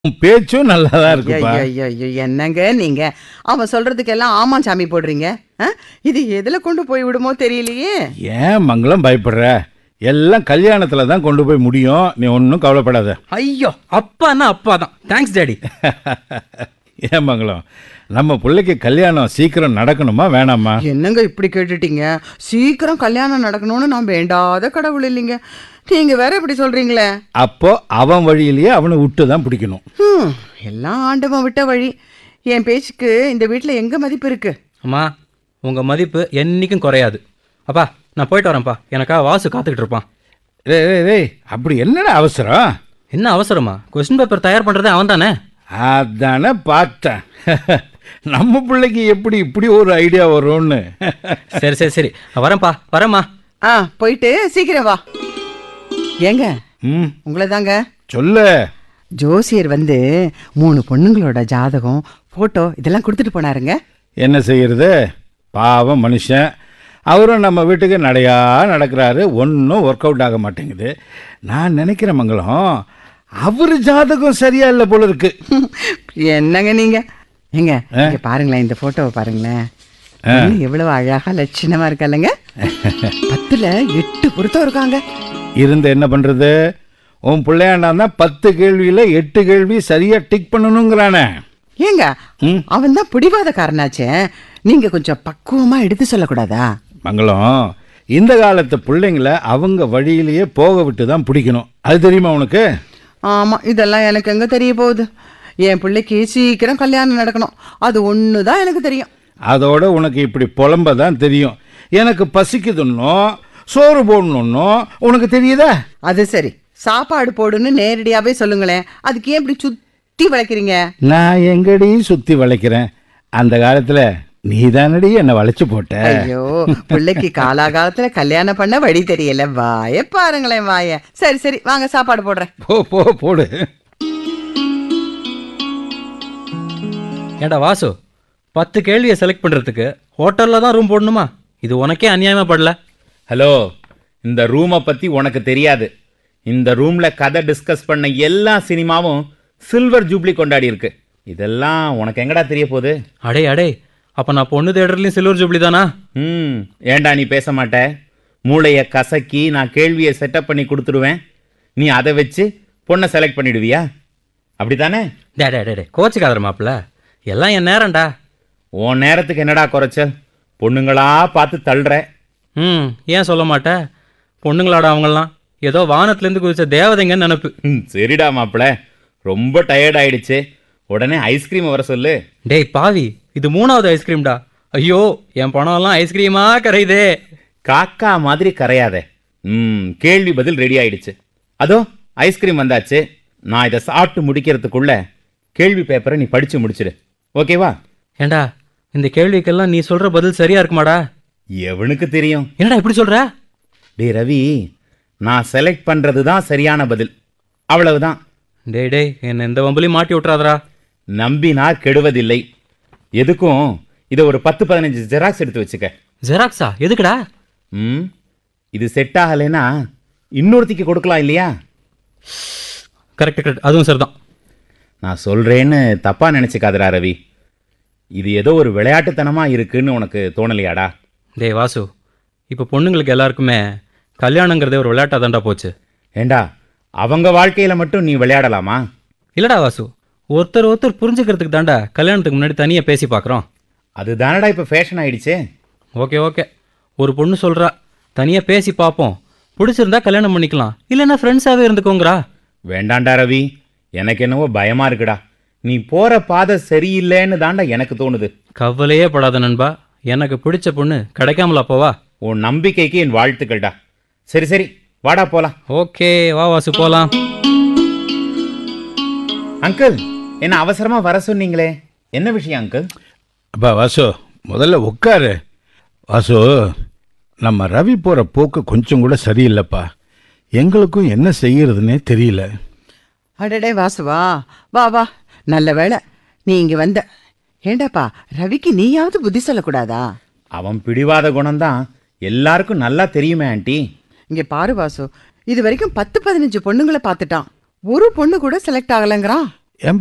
உன் பேச்சும் நல்லாதான் இருக்குப்பா ஐயோ, ஐயோ, என்னங்க நீங்க அவன் சொல்றதுக்கெல்லாம் ஆமா சாமி போடுறீங்க ஆ? இது எதுல கொண்டு போய் விடுமோ தெரியலையே ஏன் மங்களம் பயப்படுற எல்லாம் கல்யாணத்துல தான் கொண்டு போய் முடியும் நீ ஒன்றும் கவலைப்படாத ஐயோ அப்பான்னா அப்பா தான் தேங்க்ஸ் டேடி ஏன் மங்களம் நம்ம பிள்ளைக்கு கல்யாணம் சீக்கிரம் நடக்கணுமா வேணாமா என்னங்க இப்படி கேட்டுட்டீங்க சீக்கிரம் கல்யாணம் நடக்கணும்னு நான் வேண்டாத கடவுள் இல்லைங்க நீங்க வேற இப்படி சொல்றீங்களே அப்போ அவன் வழியிலேயே அவனை விட்டு தான் பிடிக்கணும் ஹம், எல்லாம் ஆண்டவன் விட்ட வழி என் பேச்சுக்கு இந்த வீட்ல எங்க மதிப்பு இருக்கு அம்மா உங்கள் மதிப்பு என்னைக்கும் குறையாது அப்பா நான் போயிட்டு வரேன்ப்பா எனக்காக வாசு காத்துக்கிட்டு இருப்பான் டேய் டேய், டேய் அப்படி என்னடா அவசரம் என்ன அவசரமா கொஸ்டின் பேப்பர் தயார் பண்ணுறதே அவன் தானே அதானே பார்த்தேன் நம்ம பிள்ளைக்கு எப்படி இப்படி ஒரு ஐடியா வரும்னு சரி சரி சரி வரேன்ப்பா வரேம்மா ஆ போயிட்டு சீக்கிரம் வா ஏங்க ம் உங்களை தாங்க சொல்லு ஜோசியர் வந்து மூணு பொண்ணுங்களோட ஜாதகம் போட்டோ இதெல்லாம் கொடுத்துட்டு போனாருங்க என்ன செய்யறது பாவம் மனுஷன் அவரும் நம்ம வீட்டுக்கு நடையா நடக்கிறாரு ஒன்றும் ஒர்க் அவுட் ஆக மாட்டேங்குது நான் நினைக்கிற மங்களம் அவர் ஜாதகம் சரியா இல்லை போல இருக்கு என்னங்க நீங்க ஏங்க இங்க பாருங்களேன் இந்த போட்டோவை பாருங்களேன் பொண்ணு எவ்வளவு அழகா லட்சணமா இருக்கால்லங்க பத்துல எட்டு பொருத்தம் இருக்காங்க இருந்து என்ன பண்றது உன் பிள்ளையாண்டா தான் பத்து கேள்வியில எட்டு கேள்வி சரியா டிக் பண்ணணுங்கிறானே ஏங்க ம். அவன் தான் பிடிவாதக்காரனாச்சே நீங்க கொஞ்சம் பக்குவமா எடுத்து சொல்லக்கூடாதா மங்களம் இந்த காலத்து பிள்ளைங்களை அவங்க வழியிலேயே போக விட்டு தான் பிடிக்கணும் அது தெரியுமா உனக்கு ஆமா இதெல்லாம் எனக்கு எங்க தெரிய போகுது என் பிள்ளைக்கு சீக்கிரம் கல்யாணம் நடக்கணும் அது ஒண்ணுதான் எனக்கு தெரியும் அதோட உனக்கு இப்படி புலம்ப தான் தெரியும் எனக்கு பசிக்குதுன்னோ சோறு போடணுன்னோ உனக்கு தெரியுதா அது சரி சாப்பாடு போடுன்னு நேரடியாவே சொல்லுங்களேன் அதுக்கு ஏன் இப்படி சுத்தி வளைக்கிறீங்க நான் எங்கடி சுத்தி வளைக்கிறேன் அந்த காலத்துல நீ தானடி என்னை வளைச்சு போட்ட ஐயோ பிள்ளைக்கு காலாகாலத்துல கல்யாணம் பண்ண வழி தெரியல வாய பாருங்களேன் வாய சரி சரி வாங்க சாப்பாடு போடுறேன் போ போ போடு ஏண்டா வாசு பத்து கேள்வியை செலக்ட் பண்ணுறதுக்கு ஹோட்டலில் தான் ரூம் போடணுமா இது உனக்கே அநியாயமா படல ஹலோ இந்த ரூமை பத்தி உனக்கு தெரியாது இந்த ரூம்ல கதை டிஸ்கஸ் பண்ண எல்லா சினிமாவும் சில்வர் ஜூப்ளி கொண்டாடி இருக்கு இதெல்லாம் உனக்கு எங்கடா தெரிய போகுது அடே அடே அப்போ நான் பொண்ணு தேட்டர்லேயும் சில்வர் ஜூப்ளி தானா ம் ஏன்டா நீ பேச மாட்ட மூளையை கசக்கி நான் கேள்வியை செட்டப் பண்ணி கொடுத்துடுவேன் நீ அதை வச்சு பொண்ணை செலக்ட் பண்ணிடுவியா அப்படித்தானே டே டே டே டே கோச்சுக்காதர மாப்பிள்ள எல்லாம் என் நேரம்டா உன் நேரத்துக்கு என்னடா குறைச்சல் பொண்ணுங்களா பார்த்து தள்ளுற ம் ஏன் சொல்ல மாட்டே பொண்ணுங்களாடா அவங்கெல்லாம் ஏதோ வானத்துலேருந்து குதிச்ச தேவதைங்கன்னு நினப்பு ம், சரிடா மாப்பிள ரொம்ப டயர்ட் ஆயிடுச்சு உடனே ஐஸ்கிரீம் வர சொல்லு டேய் பாவி இது மூணாவது ஐஸ்கிரீம்டா ஐயோ என் பணம்லாம் ஐஸ்கிரீமா கரையுதே காக்கா மாதிரி கரையாதே ம் கேள்வி பதில் ரெடி ஆயிடுச்சு அதோ ஐஸ்கிரீம் வந்தாச்சு நான் இதை சாப்பிட்டு முடிக்கிறதுக்குள்ள கேள்வி பேப்பரை நீ படிச்சு முடிச்சிடு ஓகேவா ஏண்டா இந்த கேள்விக்கெல்லாம் நீ சொல்ற பதில் சரியா இருக்குமாடா எவனுக்கு தெரியும் என்னடா இப்படி சொல்ற டேய் ரவி நான் செலக்ட் பண்றது தான் சரியான பதில் அவ்வளவுதான் டேய் டேய் என்ன எந்த வம்புலையும் மாட்டி விட்றாதடா நம்பினார் கெடுவதில்லை எதுக்கும் இதை ஒரு பத்து பதினஞ்சு ஜெராக்ஸ் எடுத்து வச்சுக்க ஜெராக்ஸா எதுக்குடா ம் இது செட் ஆகலைன்னா இன்னொருத்திக்கு கொடுக்கலாம் இல்லையா கரெக்ட் கரெக்ட் அதுவும் சரிதான் நான் சொல்றேன்னு தப்பா நினைச்சுக்காதடா ரவி இது ஏதோ ஒரு விளையாட்டுத்தனமா இருக்குன்னு உனக்கு தோணலையாடா டேய் வாசு இப்போ பொண்ணுங்களுக்கு எல்லாருக்குமே கல்யாணங்கிறதே ஒரு விளையாட்டாக தான்டா போச்சு ஏண்டா அவங்க வாழ்க்கையில மட்டும் நீ விளையாடலாமா இல்லடா வாசு ஒருத்தர் ஒருத்தர் புரிஞ்சுக்கிறதுக்கு தான்டா கல்யாணத்துக்கு முன்னாடி தனியாக பேசி பார்க்குறோம் அதுதானடா இப்போ ஃபேஷன் ஆயிடுச்சே ஓகே ஓகே ஒரு பொண்ணு சொல்கிறா தனியாக பேசி பார்ப்போம் பிடிச்சிருந்தா கல்யாணம் பண்ணிக்கலாம் இல்லைன்னா ஃப்ரெண்ட்ஸாகவே இருந்துக்கோங்கறா வேண்டாண்டா ரவி எனக்கு என்னவோ பயமா இருக்குடா நீ போற பாதை சரியில்லைன்னு தாண்டா எனக்கு தோணுது கவலையே படாத நண்பா எனக்கு பிடிச்ச பொண்ணு கிடைக்காமலா போவா உன் நம்பிக்கைக்கு என் வாழ்த்துக்கள்டா சரி சரி வாடா போலாம் ஓகே வா வாசு போகலாம் அங்கிள் என்ன அவசரமா வர சொன்னீங்களே என்ன விஷயம் அங்கிள் அப்பா வாசு முதல்ல உட்காரு வாசு நம்ம ரவி போகிற போக்கு கொஞ்சம் கூட சரியில்லைப்பா எங்களுக்கும் என்ன செய்யறதுன்னே தெரியல அடடே வாசுவா வா வா நல்ல வேளை நீ இங்க வந்த ஏண்டாப்பா ரவிக்கு நீயாவது புத்தி சொல்லக்கூடாதா அவன் பிடிவாத குணம்தான் எல்லாருக்கும் நல்லா தெரியுமே ஆண்டி இங்க பாரு வாசு இது வரைக்கும் பத்து பதினஞ்சு பொண்ணுங்களை பார்த்துட்டான் ஒரு பொண்ணு கூட செலக்ட் ஆகலைங்கிறான்